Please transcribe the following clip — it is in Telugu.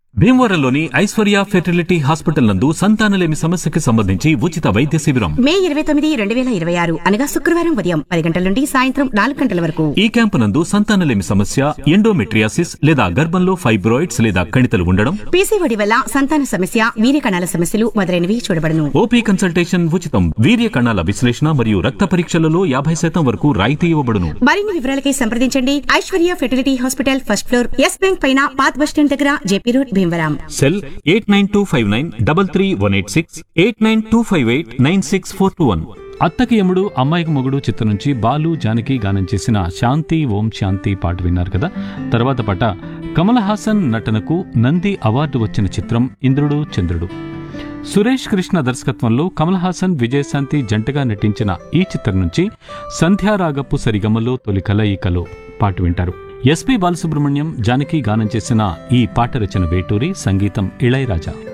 భీమవరంలోని ఐశ్వర్య ఫెర్టిలిటీ హాస్పిటల్ నందు సంతానలేమి సమస్యకి సంబంధించి ఉచిత వైద్య శిబిరం మే ఇరవై తొమ్మిది రెండు వేల ఇరవై ఆరు అనగా శుక్రవారం ఉదయం పది గంటల నుండి సాయంత్రం నాలుగు గంటల వరకు ఈ క్యాంపు నందు సంతానలేమి సమస్య ఎండోమెట్రియాసిస్ లేదా గర్భంలో ఫైబ్రాయిడ్స్ లేదా కణితలు ఉండడం పీసీఓడి వల్ల సంతాన సమస్య వీర్య కణాల సమస్యలు మొదలైనవి చూడబడును ఓపీ కన్సల్టేషన్ ఉచితం వీర్య కణాల విశ్లేషణ మరియు రక్త పరీక్షలలో యాభై శాతం వరకు రాయితీ ఇవ్వబడును మరిన్ని వివరాలకై సంప్రదించండి Aishwarya fertility hospital first floor Yes bank పైన పాత్ బస్ స్టాండ్ దగ్గర JP road Bhimavaram cell eight nine two five nine double three one eight six eight nine two five eight nine six four two one అత్తకి యముడు అమ్మాయికి మొగుడు చిత్రం నుంచి బాలు జానకి గానం చేసిన శాంతి ఓం శాంతి పాట విన్నారు కదా తర్వాత పాట కమల్ హాసన్ నటనకు నంది అవార్డు వచ్చిన చిత్రం ఇంద్రుడు చంద్రుడు సురేష్ కృష్ణ దర్శకత్వంలో కమల్ హాసన్ విజయశాంతి జంటగా నటించిన ఈ చిత్రం నుంచి సంధ్యారాగపు సరిగమలో తొలి కలయికలో పాట వింటారు ఎస్పి బాలసుబ్రహ్మణ్యం జానకి గానం చేసిన ఈ పాట రచన వేటూరి సంగీతం ఇళయరాజా